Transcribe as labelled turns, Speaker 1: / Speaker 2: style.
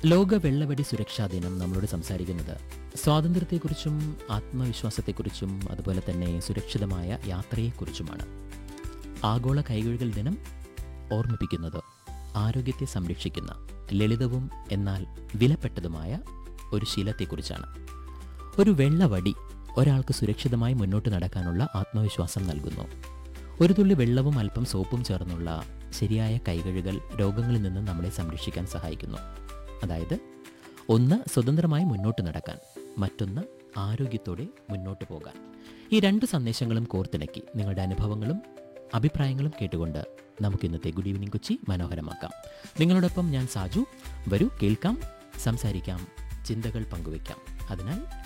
Speaker 1: ലോക വെള്ളവടി സുരക്ഷാ ദിനം നമ്മളോട് സംസാരിക്കുന്നത് സ്വാതന്ത്ര്യത്തെക്കുറിച്ചും ആത്മവിശ്വാസത്തെക്കുറിച്ചും അതുപോലെ തന്നെ സുരക്ഷിതമായ യാത്രയെക്കുറിച്ചുമാണ് ആഗോള കൈകഴുകൽ ദിനം ഓർമ്മിപ്പിക്കുന്നത് ആരോഗ്യത്തെ സംരക്ഷിക്കുന്ന ലളിതവും എന്നാൽ വിലപ്പെട്ടതുമായ ഒരു ശീലത്തെക്കുറിച്ചാണ് ഒരു വെള്ളവടി ഒരാൾക്ക് സുരക്ഷിതമായി മുന്നോട്ട് നടക്കാനുള്ള ആത്മവിശ്വാസം നൽകുന്നു ഒരു തുള്ളി വെള്ളവും അല്പം സോപ്പും ചേർന്നുള്ള ശരിയായ കൈകഴുകൽ രോഗങ്ങളിൽ നിന്ന് നമ്മളെ സംരക്ഷിക്കാൻ സഹായിക്കുന്നു അതായത് ഒന്ന് സ്വതന്ത്രമായി മുന്നോട്ട് നടക്കാൻ മറ്റൊന്ന് ആരോഗ്യത്തോടെ മുന്നോട്ട് പോകാൻ ഈ രണ്ട് സന്ദേശങ്ങളും കോർത്തിണക്കി നിങ്ങളുടെ അനുഭവങ്ങളും അഭിപ്രായങ്ങളും കേട്ടുകൊണ്ട് നമുക്ക് ഇന്നത്തെ ഗുഡ് ഈവനിങ് കൊച്ചി മനോഹരമാക്കാം നിങ്ങളോടൊപ്പം ഞാൻ സാജു വരൂ കേൾക്കാം സംസാരിക്കാം ചിന്തകൾ പങ്കുവയ്ക്കാം അതിനാൽ